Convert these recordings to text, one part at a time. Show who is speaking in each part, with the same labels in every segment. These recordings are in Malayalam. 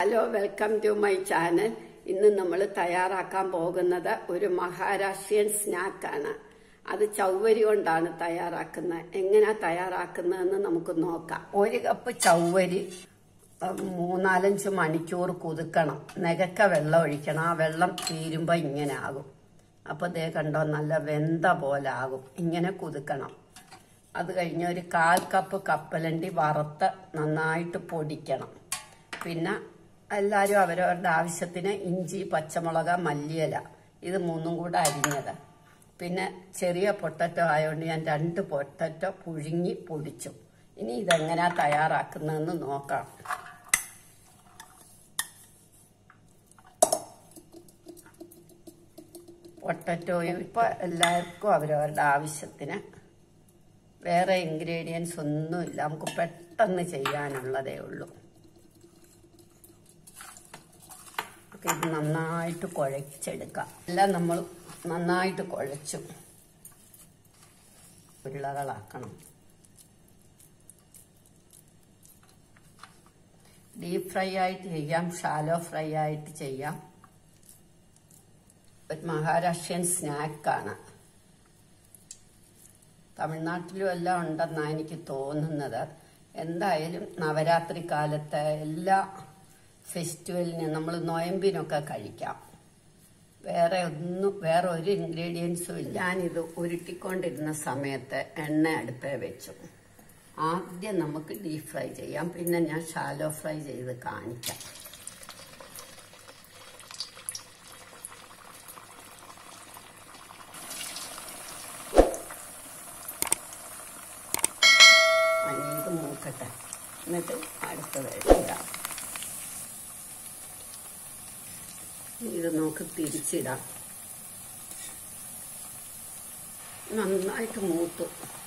Speaker 1: hello welcome to my channel ഇന്ന് നമ്മൾ തയ്യാറാക്കാൻ പോകുന്നത് ഒരു മഹാരാഷ്ട്രീയൻ സ്നാക്കാണ് അത് ചൗവരി കൊണ്ടാണ് തയ്യാറാക്കുന്നത് എങ്ങനെയാ തയ്യാറാക്കുന്നതെന്ന് നമുക്ക് നോക്കാം ഒരു കപ്പ് ചൗവരി ഉം, മൂന്നാലഞ്ച് മണിക്കൂർ കുതുക്കണം നികക്ക വെള്ളം ഒഴിക്കണം ആ വെള്ളം തീരുമ്പോ ഇങ്ങനെ ആകും അപ്പൊ ദേ കണ്ടോ നല്ല വെന്ത പോലെ ആകും ഇങ്ങനെ കുതുക്കണം അത് കഴിഞ്ഞ് ഒരു കാൽ കപ്പ് കപ്പലണ്ടി വറുത്ത് നന്നായിട്ട് പൊടിക്കണം പിന്നെ എല്ലാവരും അവരവരുടെ ആവശ്യത്തിന് ഇഞ്ചി പച്ചമുളക് മല്ലിയില ഇത് മൂന്നും കൂടെ അരിഞ്ഞത് പിന്നെ ചെറിയ പൊട്ടറ്റോ ആയതുകൊണ്ട് ഞാൻ രണ്ട് പൊട്ടറ്റോ പുഴുങ്ങി പൊടിച്ചു ഇനി ഇതെങ്ങനെയാ തയ്യാറാക്കുന്നതെന്ന് നോക്കാം പൊട്ടറ്റോയും ഇപ്പൊ എല്ലാവർക്കും അവരവരുടെ ആവശ്യത്തിന് വേറെ ഇൻഗ്രീഡിയൻസ് ഒന്നുമില്ല നമുക്ക് പെട്ടെന്ന് ചെയ്യാനുള്ളതേ ഉള്ളൂ ഒക്കെ ഇത് നന്നായിട്ട് കുഴച്ചെടുക്കാം എല്ലാം നമ്മൾ നന്നായിട്ട് കുഴച്ചു ഉരുളകളാക്കണം ഡീപ് ഫ്രൈ ആയിട്ട് ചെയ്യാം ഷാലോ ഫ്രൈ ആയിട്ട് ചെയ്യാം ഒരു മഹാരാഷ്ട്രീയൻ സ്നാക്കാണ് തമിഴ്നാട്ടിലും എല്ലാം ഉണ്ടെന്നാണ് എനിക്ക് തോന്നുന്നത് എന്തായാലും നവരാത്രി കാലത്തെ എല്ലാ ഫെസ്റ്റിവലിന് നമ്മൾ നോയമ്പിനൊക്കെ കഴിക്കാം വേറെ ഒന്നും വേറെ ഒരു ഇൻഗ്രീഡിയൻസും ഇല്ല ഞാനിത് ഉരുട്ടിക്കൊണ്ടിരുന്ന സമയത്ത് എണ്ണ അടുപ്പേ വെച്ചു ആദ്യം നമുക്ക് ഡീപ് ഫ്രൈ ചെയ്യാം പിന്നെ ഞാൻ ഷാലോ ഫ്രൈ ചെയ്ത് കാണിക്കാം ഇനി ഇത് മൂക്കട്ടെ എന്നിട്ട് അടുത്തത് ഇടാം ഇത് നോക്ക് തിരിച്ചിടാം നന്നായിട്ട് മൂത്തു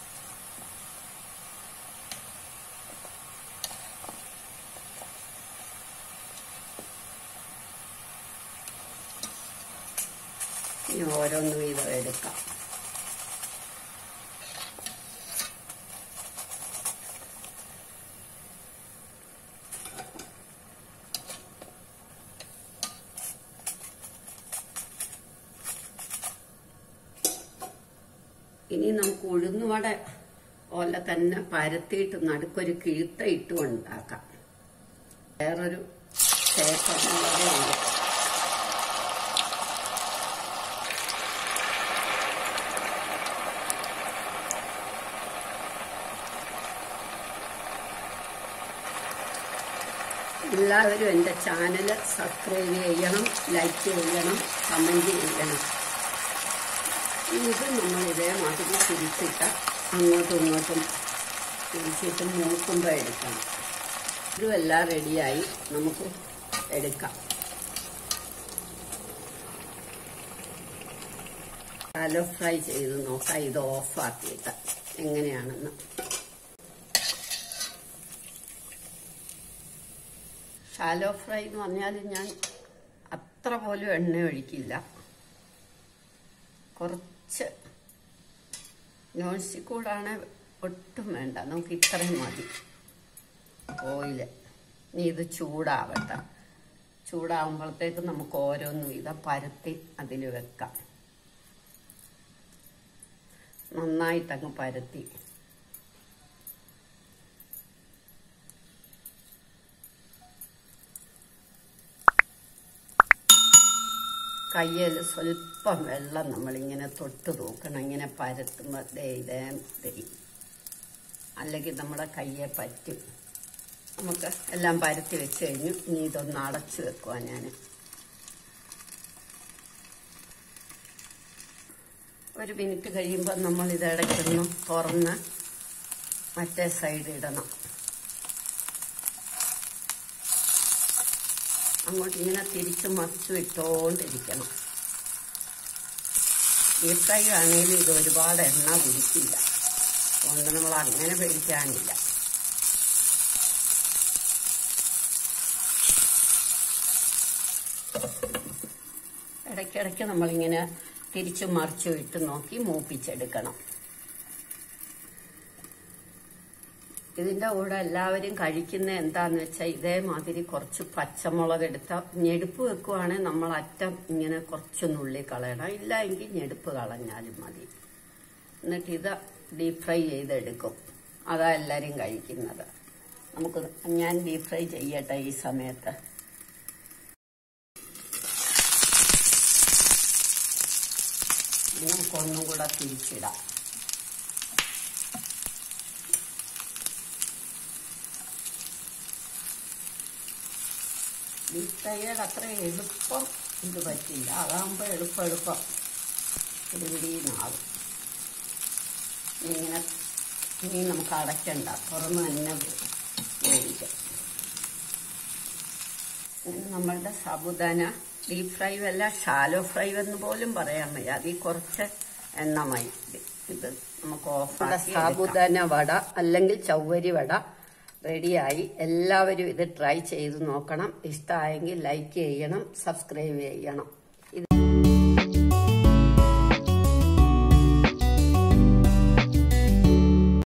Speaker 1: ഇനി ഓരോന്ന് വീതം എടുക്കാം ഇനി നമുക്ക് ഉഴുന്നുവട പോലെ തന്നെ പരത്തിയിട്ട് നടുക്കൊരു കിഴുത്ത ഇട്ട് ഉണ്ടാക്കാം വേറൊരു ചേട്ടനുള്ളതേ ഉള്ളൂ എല്ലാവരും എൻ്റെ ചാനൽ സബ്സ്ക്രൈബ് ചെയ്യണം ലൈക്ക് ചെയ്യണം കമൻറ്റ് ചെയ്യണം ഇത് നമ്മൾ ഇതേമാതിരി തിരിച്ചിട്ട് അങ്ങോട്ടും ഇങ്ങോട്ടും തിരിച്ചിട്ട് മൂക്കുമ്പോൾ എടുക്കണം ഇതും എല്ലാം റെഡിയായി നമുക്ക് എടുക്കാം ഷാലോ ഫ്രൈ ചെയ്ത് നോക്കാം ഇത് ഓഫാക്കിയിട്ട് എങ്ങനെയാണെന്ന് ഷാലോ ഫ്രൈ എന്ന് പറഞ്ഞാൽ ഞാൻ അത്ര പോലും എണ്ണ ഒഴിക്കില്ല കുറച്ച് നോൺ സ്റ്റിക്ക് കൂടാണ് ഒട്ടും വേണ്ട നമുക്ക് ഇത്രയും മതി ഓയില് ഇനി ഇത് ചൂടാവട്ടെ ചൂടാവുമ്പോഴത്തേക്ക് നമുക്ക് ഓരോന്നും ഇത് പരത്തി അതിൽ വെക്കാം നന്നായിട്ടങ്ങ് പരത്തി കയ്യിൽ സ്വല്പം വെള്ളം നമ്മളിങ്ങനെ തൊട്ട് തൂക്കണം ഇങ്ങനെ പരത്തുമ്പോൾ ദേ ഇതേ തരും അല്ലെങ്കിൽ നമ്മുടെ കയ്യെ പറ്റും നമുക്ക് എല്ലാം പരത്തി വെച്ച് കഴിഞ്ഞു ഇനി ഇതൊന്ന് അടച്ചു വെക്കുക ഞാൻ ഒരു മിനിറ്റ് കഴിയുമ്പോൾ നമ്മൾ ഇത് ഇടയ്ക്കൊന്ന് തുറന്ന് മറ്റേ സൈഡ് ഇടണം അങ്ങോട്ട് ഇങ്ങനെ തിരിച്ച് മറിച്ചു ഇട്ടുകൊണ്ടിരിക്കണം ഈ ഫ്രൈ ആണെങ്കിലും ഇത് ഒരുപാട് എണ്ണ കുടിക്കില്ല അതുകൊണ്ട് നമ്മൾ അങ്ങനെ പേടിക്കാനില്ല ഇടയ്ക്കിടയ്ക്ക് നമ്മളിങ്ങനെ തിരിച്ചു മറിച്ചു ഇട്ട് നോക്കി മൂപ്പിച്ചെടുക്കണം ഇതിന്റെ കൂടെ എല്ലാവരും കഴിക്കുന്ന എന്താന്ന് വെച്ചാൽ ഇതേമാതിരി കുറച്ച് പച്ചമുളക് എടുത്ത ഞെടുപ്പ് വെക്കുവാണെങ്കിൽ നമ്മൾ അറ്റം ഇങ്ങനെ കുറച്ച് നുള്ളി കളയണം ഇല്ല എങ്കിൽ ഞെടുപ്പ് കളഞ്ഞാലും മതി എന്നിട്ട് ഇത് ഡീപ് ഫ്രൈ ചെയ്തെടുക്കും അതാ എല്ലാരും കഴിക്കുന്നത് നമുക്ക് ഞാൻ ഡീപ് ഫ്രൈ ചെയ്യട്ടെ ഈ സമയത്ത് ഇനി നമുക്കൊന്നും കൂടെ തിരിച്ചിടാം ഡീപ് ഫ്രൈയുടെ അത്ര എളുപ്പം ഇത് പറ്റില്ല അതാകുമ്പോൾ എളുപ്പം എളുപ്പം പിടിപിടിയുന്നാകും ഇങ്ങനെ ഇനി നമുക്ക് അടയ്ക്കണ്ട തുറന്ന് തന്നെ വേവിക്കാം ഇനി നമ്മളുടെ സാബുദാന ഡീപ് ഫ്രൈ അല്ല ഷാലോ ഫ്രൈ എന്ന് പോലും പറയാൻ വയ്യ അതിൽ കുറച്ച് എണ്ണമായി ഇത് നമുക്ക് ഓഫ് സാബുദാന വട അല്ലെങ്കിൽ ചൗവരി വട റെഡിയായി എല്ലാവരും ഇത് ട്രൈ ചെയ്ത് നോക്കണം ഇഷ്ടമായെങ്കിൽ ലൈക്ക് ചെയ്യണം സബ്സ്ക്രൈബ് ചെയ്യണം